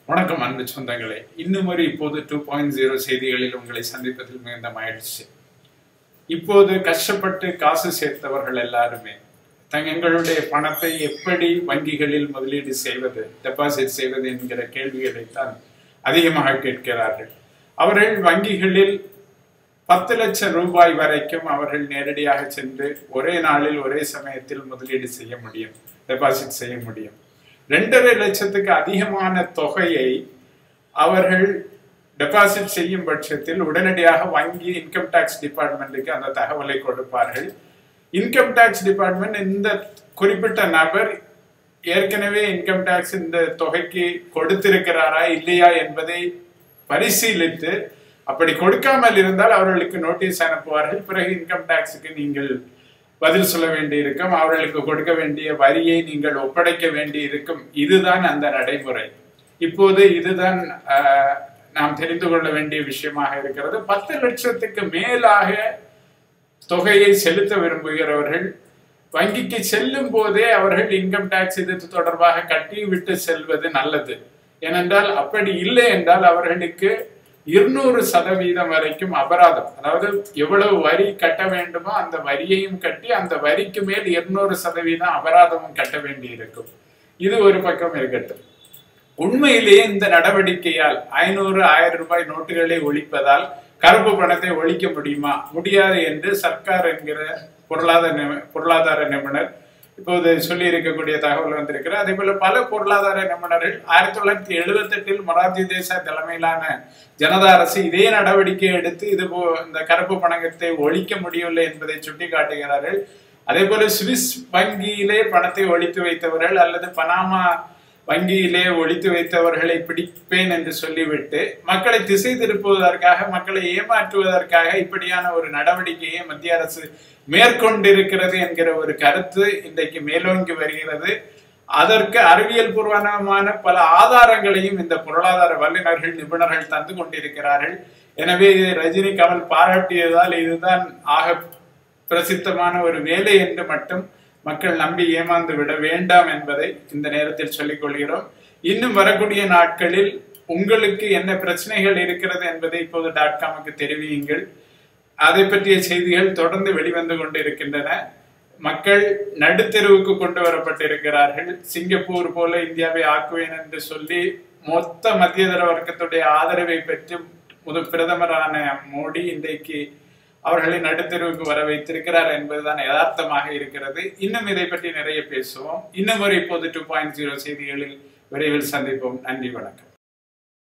வணக்கம் அன்பு சொந்தங்களே இன்னும் ஒரு இப்போது டூ பாயிண்ட் ஜீரோ செய்திகளில் உங்களை சந்திப்பதில் மிகுந்த மகிழ்ச்சி இப்போது கஷ்டப்பட்டு காசு சேர்த்தவர்கள் எல்லாருமே தங்களுடைய பணத்தை எப்படி வங்கிகளில் முதலீடு செய்வது டெபாசிட் செய்வது என்கிற கேள்விகளைத்தான் அதிகமாக கேட்கிறார்கள் அவர்கள் வங்கிகளில் பத்து லட்சம் ரூபாய் வரைக்கும் அவர்கள் நேரடியாக சென்று ஒரே நாளில் ஒரே சமயத்தில் முதலீடு செய்ய முடியும் டெபாசிட் செய்ய முடியும் ரெண்டரை லட்சத்துக்கு அதிகமான தொகையை அவர்கள் டெபாசிட் செய்யும் பட்சத்தில் உடனடியாக வங்கி இன்கம் டாக்ஸ் டிபார்ட்மெண்ட்டுக்கு அந்த தகவலை கொடுப்பார்கள் இன்கம் டாக்ஸ் டிபார்ட்மெண்ட் இந்த குறிப்பிட்ட நபர் ஏற்கனவே இன்கம் டாக்ஸ் இந்த தொகைக்கு கொடுத்திருக்கிறாரா இல்லையா என்பதை பரிசீலித்து அப்படி கொடுக்காமல் இருந்தால் அவர்களுக்கு நோட்டீஸ் அனுப்புவார்கள் பிறகு இன்கம் டாக்ஸுக்கு நீங்கள் பதில் சொல்ல வேண்டியிருக்கும் அவர்களுக்கு கொடுக்க வேண்டிய வரியை நீங்கள் ஒப்படைக்க வேண்டி இருக்கும் இதுதான் அந்த நடைமுறை இப்போது இதுதான் நாம் தெரிந்து கொள்ள வேண்டிய விஷயமாக இருக்கிறது பத்து லட்சத்துக்கு மேலாக தொகையை செலுத்த விரும்புகிறவர்கள் வங்கிக்கு செல்லும் போதே அவர்கள் இன்கம் டாக்ஸ் இது தொடர்பாக கட்டி விட்டு செல்வது நல்லது ஏனென்றால் அப்படி இல்லை என்றால் அவர்களுக்கு இருநூறு சதவீதம் வரைக்கும் அபராதம் அதாவது எவ்வளவு வரி கட்ட வேண்டுமோ அந்த வரியையும் கட்டி அந்த வரிக்கு மேல் இருநூறு சதவீதம் அபராதமும் கட்ட வேண்டி இருக்கும் இது ஒரு பக்கம் இருக்கட்டும் உண்மையிலேயே இந்த நடவடிக்கையால் ஐநூறு ஆயிரம் ரூபாய் நோட்டுகளை ஒழிப்பதால் கருப்பு பணத்தை ஒழிக்க முடியுமா முடியாது என்று சர்க்கார் என்கிற பொருளாதார பொருளாதார நிபுணர் இப்போது சொல்லி இருக்கக்கூடிய தகவல் வந்திருக்கிறது அதே போல பல பொருளாதார நிபுணர்கள் ஆயிரத்தி தொள்ளாயிரத்தி எழுபத்தி எட்டில் மொரார்ஜி தேசாய் தலைமையிலான ஜனதா அரசு இதே நடவடிக்கை எடுத்து இது இந்த கருப்பு பணத்தை ஒழிக்க முடியவில்லை என்பதை சுட்டி காட்டுகிறார்கள் அதே போல சுவிஸ் வங்கியிலே பணத்தை ஒழித்து வைத்தவர்கள் அல்லது பனாமா வங்கியிலே ஒழித்து வைத்தவர்களை பிடிப்பேன் என்று சொல்லிவிட்டு மக்களை திசை திருப்புவதற்காக மக்களை ஏமாற்றுவதற்காக இப்படியான ஒரு நடவடிக்கையை மத்திய அரசு மேற்கொண்டிருக்கிறது என்கிற ஒரு கருத்து இன்றைக்கு மேலோங்கி வருகிறது அதற்கு அறிவியல் பூர்வமான பல ஆதாரங்களையும் இந்த பொருளாதார வல்லுநர்கள் நிபுணர்கள் தந்து கொண்டிருக்கிறார்கள் எனவே ரஜினி கமல் பாராட்டியதால் இதுதான் ஆக பிரசித்தமான ஒரு வேலை என்று மட்டும் மக்கள் நம்பி ஏமாந்து விட வேண்டாம் என்பதை இந்த நேரத்தில் சொல்லிக் கொள்கிறோம் இன்னும் வரக்கூடிய நாட்களில் உங்களுக்கு என்ன பிரச்சனைகள் இருக்கிறது என்பதை இப்போது டாட் காமுக்கு தெரிவியுங்கள் அதை பற்றிய செய்திகள் தொடர்ந்து வெளிவந்து கொண்டிருக்கின்றன மக்கள் நடுத்தெருவுக்கு கொண்டு வரப்பட்டிருக்கிறார்கள் சிங்கப்பூர் போல இந்தியாவை ஆக்குவேன் என்று சொல்லி மொத்த மத்தியதர வர்க்கத்துடைய ஆதரவை பெற்று முது பிரதமரான மோடி இன்றைக்கு அவர்களை நடுத்தெருவுக்கு வர வைத்திருக்கிறார் என்பதுதான் யதார்த்தமாக இருக்கிறது இன்னும் இதை பற்றி நிறைய பேசுவோம் இன்னும் ஒரு இப்போது டூ பாயிண்ட் ஜீரோ செய்திகளில் விரைவில் சந்திப்போம் நன்றி வணக்கம்